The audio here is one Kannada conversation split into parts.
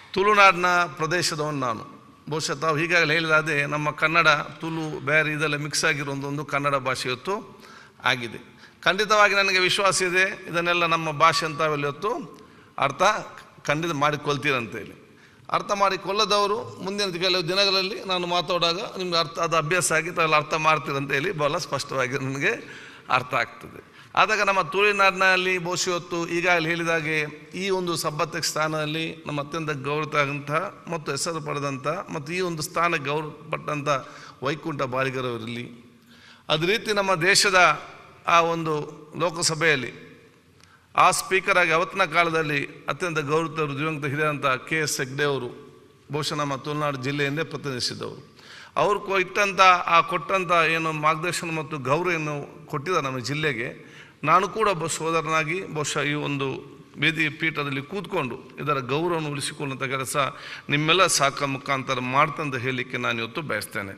ತುಳುನಾಡಿನ ಪ್ರದೇಶದವನು ನಾನು ಬಹುಶಃ ತಾವು ಈಗಾಗಲೇ ಹೇಳಿದಾದೆ ನಮ್ಮ ಕನ್ನಡ ತುಳು ಬೇರೆ ಇದೆಲ್ಲ ಮಿಕ್ಸ್ ಆಗಿರೋ ಒಂದು ಕನ್ನಡ ಭಾಷೆ ಇವತ್ತು ಆಗಿದೆ ಖಂಡಿತವಾಗಿ ನನಗೆ ವಿಶ್ವಾಸ ಇದೆ ಇದನ್ನೆಲ್ಲ ನಮ್ಮ ಭಾಷೆ ಅಂತ ತಾವೆಲ್ಲ ಇವತ್ತು ಅರ್ಥ ಖಂಡಿತ ಮಾಡಿಕೊಳ್ತೀರಂತೇಳಿ ಅರ್ಥ ಮಾಡಿಕೊಳ್ಳದವರು ಮುಂದಿನ ಕೆಲವು ದಿನಗಳಲ್ಲಿ ನಾನು ಮಾತಾಡುವಾಗ ನಿಮ್ಗೆ ಅರ್ಥ ಅದು ಅಭ್ಯಾಸ ಆಗಿ ತಾವೆಲ್ಲ ಅರ್ಥ ಮಾಡ್ತೀರಂತ ಹೇಳಿ ಬಹಳ ಸ್ಪಷ್ಟವಾಗಿ ನನಗೆ ಅರ್ಥ ಆಗ್ತದೆ ಆದಾಗ ನಮ್ಮ ತುಳುನಾಡಿನಲ್ಲಿ ಬಹುಶಃ ಹೊತ್ತು ಈಗಾಗಲೇ ಹೇಳಿದಾಗೆ ಈ ಒಂದು ಸಬ್ಬತ್ತ ಸ್ಥಾನದಲ್ಲಿ ನಮ್ಮ ಅತ್ಯಂತ ಗೌರವಂತಹ ಮತ್ತು ಹೆಸರು ಪಡೆದಂಥ ಮತ್ತು ಈ ಒಂದು ಸ್ಥಾನ ಗೌರವ ಪಟ್ಟಂಥ ವೈಕುಂಠ ಬಾಲಿಗರವರಿರಲಿ ಅದೇ ರೀತಿ ನಮ್ಮ ದೇಶದ ಆ ಒಂದು ಲೋಕಸಭೆಯಲ್ಲಿ ಆ ಸ್ಪೀಕರ್ ಆಗಿ ಅವತ್ತಿನ ಕಾಲದಲ್ಲಿ ಅತ್ಯಂತ ಗೌರವ ದಿವಂಗತ ಹಿರಿಯಂಥ ಕೆ ಎಸ್ ಹೆಗ್ಡೆ ಅವರು ಬಹುಶಃ ನಮ್ಮ ತುಳುನಾಡು ಜಿಲ್ಲೆಯಿಂದೇ ಪ್ರತಿನಿಧಿಸಿದವರು ಅವರು ಕೊ ಇಟ್ಟಂಥ ಆ ಕೊಟ್ಟಂಥ ಏನು ಮಾರ್ಗದರ್ಶನ ಮತ್ತು ಗೌರವ ಏನು ಕೊಟ್ಟಿದ್ದಾರೆ ನಮ್ಮ ಜಿಲ್ಲೆಗೆ ನಾನು ಕೂಡ ಒಬ್ಬ ಸೋದರನಾಗಿ ಬಹುಶಃ ಈ ಒಂದು ವೇದಿ ಪೀಠದಲ್ಲಿ ಕೂತ್ಕೊಂಡು ಇದರ ಗೌರವವನ್ನು ಉಳಿಸಿಕೊಳ್ಳುವಂಥ ಕೆಲಸ ನಿಮ್ಮೆಲ್ಲ ಸಾಕ ಮುಖಾಂತರ ಮಾಡ್ತಂತ ಹೇಳಲಿಕ್ಕೆ ನಾನು ಇವತ್ತು ಬಯಸ್ತೇನೆ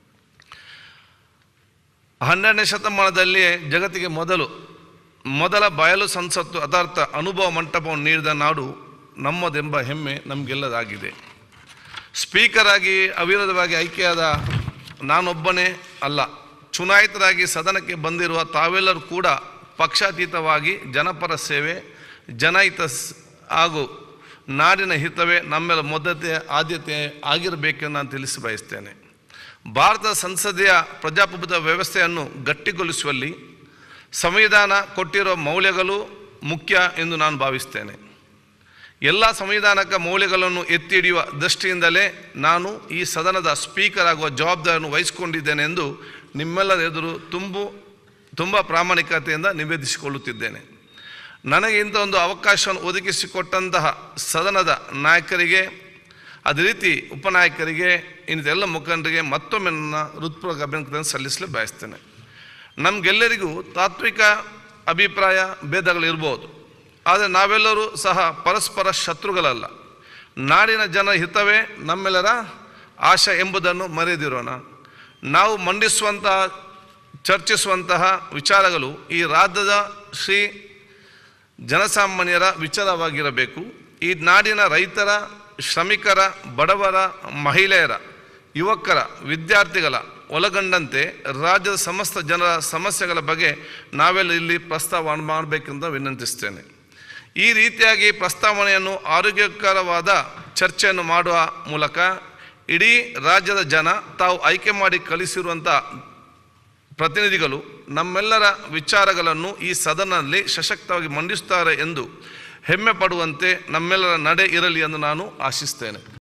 ಹನ್ನೆರಡನೇ ಶತಮಾನದಲ್ಲಿ ಜಗತ್ತಿಗೆ ಮೊದಲು ಮೊದಲ ಬಯಲು ಸಂಸತ್ತು ಅದಾರ್ಥ ಅನುಭವ ಮಂಟಪವನ್ನು ನೀಡಿದ ನಾಡು ನಮ್ಮದೆಂಬ ಹೆಮ್ಮೆ ನಮಗೆಲ್ಲದಾಗಿದೆ ಸ್ಪೀಕರ್ ಆಗಿ ಅವಿರೋಧವಾಗಿ ಆಯ್ಕೆಯಾದ ನಾನೊಬ್ಬನೇ ಅಲ್ಲ ಚುನಾಯಿತರಾಗಿ ಸದನಕ್ಕೆ ಬಂದಿರುವ ತಾವೆಲ್ಲರೂ ಕೂಡ ಪಕ್ಷಾತೀತವಾಗಿ ಜನಪರ ಸೇವೆ ಜನಹಿತ ಸ್- ಹಾಗೂ ನಾಡಿನ ಹಿತವೇ ನಮ್ಮೆಲ್ಲ ಮೊದಲತೆ ಆದ್ಯತೆ ಆಗಿರಬೇಕೆಂದು ನಾನು ತಿಳಿಸಿ ಬಯಸ್ತೇನೆ ಭಾರತ ಸಂಸದೀಯ ಪ್ರಜಾಪ್ರಭುತ್ವ ವ್ಯವಸ್ಥೆಯನ್ನು ಗಟ್ಟಿಗೊಳಿಸುವಲ್ಲಿ ಸಂವಿಧಾನ ಕೊಟ್ಟಿರೋ ಮೌಲ್ಯಗಳು ಮುಖ್ಯ ಎಂದು ನಾನು ಭಾವಿಸ್ತೇನೆ ಎಲ್ಲ ಸಂವಿಧಾನಕ ಮೌಲ್ಯಗಳನ್ನು ಎತ್ತಿ ಹಿಡಿಯುವ ದೃಷ್ಟಿಯಿಂದಲೇ ನಾನು ಈ ಸದನದ ಸ್ಪೀಕರ್ ಆಗುವ ಜವಾಬ್ದಾರಿಯನ್ನು ವಹಿಸಿಕೊಂಡಿದ್ದೇನೆ ಎಂದು ನಿಮ್ಮೆಲ್ಲರ ಎದುರು ತುಂಬು ತುಂಬ ಪ್ರಾಮಾಣಿಕತೆಯಿಂದ ನಿವೇದಿಸಿಕೊಳ್ಳುತ್ತಿದ್ದೇನೆ ನನಗೆ ಇಂಥ ಒಂದು ಅವಕಾಶವನ್ನು ಒದಗಿಸಿಕೊಟ್ಟಂತಹ ಸದನದ ನಾಯಕರಿಗೆ ಅದೇ ರೀತಿ ಉಪನಾಯಕರಿಗೆ ಇನ್ನಿದೆಲ್ಲ ಮುಖಂಡರಿಗೆ ಮತ್ತೊಮ್ಮೆ ನನ್ನ ಹೃತ್ಪೂರ್ವಕ ಅಭಿನಂದನೆ ಸಲ್ಲಿಸಲು ಬಯಸ್ತೇನೆ ನಮಗೆಲ್ಲರಿಗೂ ತಾತ್ವಿಕ ಅಭಿಪ್ರಾಯ ಭೇದಗಳಿರ್ಬೋದು ಆದರೆ ನಾವೆಲ್ಲರೂ ಸಹ ಪರಸ್ಪರ ಶತ್ರುಗಳಲ್ಲ ನಾಡಿನ ಜನರ ಹಿತವೇ ನಮ್ಮೆಲ್ಲರ ಆಶೆ ಎಂಬುದನ್ನು ಮರೆಯದಿರೋಣ ನಾವು ಮಂಡಿಸುವಂತಹ ಚರ್ಚಿಸುವಂತಹ ವಿಚಾರಗಳು ಈ ರಾಜ್ಯದ ಶ್ರೀ ಜನಸಾಮಾನ್ಯರ ವಿಚಾರವಾಗಿರಬೇಕು ಈ ನಾಡಿನ ರೈತರ ಶ್ರಮಿಕರ ಬಡವರ ಮಹಿಳೆಯರ ಯುವಕರ ವಿದ್ಯಾರ್ಥಿಗಳ ಒಳಗೊಂಡಂತೆ ರಾಜ್ಯದ ಸಮಸ್ತ ಜನರ ಸಮಸ್ಯೆಗಳ ಬಗ್ಗೆ ನಾವೆಲ್ಲ ಇಲ್ಲಿ ಪ್ರಸ್ತಾವ ಮಾಡಬೇಕೆಂದು ವಿನಂತಿಸ್ತೇನೆ ಈ ರೀತಿಯಾಗಿ ಪ್ರಸ್ತಾವನೆಯನ್ನು ಆರೋಗ್ಯಕರವಾದ ಚರ್ಚೆಯನ್ನು ಮಾಡುವ ಮೂಲಕ ಇಡೀ ರಾಜ್ಯದ ಜನ ತಾವು ಆಯ್ಕೆ ಮಾಡಿ ಕಳಿಸಿರುವಂಥ ಪ್ರತಿನಿಧಿಗಳು ನಮ್ಮೆಲ್ಲರ ವಿಚಾರಗಳನ್ನು ಈ ಸದನದಲ್ಲಿ ಸಶಕ್ತವಾಗಿ ಮಂಡಿಸುತ್ತಾರೆ ಎಂದು ಹೆಮ್ಮೆ ಪಡುವಂತೆ ನಮ್ಮೆಲ್ಲರ ನಡೆ ಇರಲಿ ಎಂದು ನಾನು ಆಶಿಸ್ತೇನೆ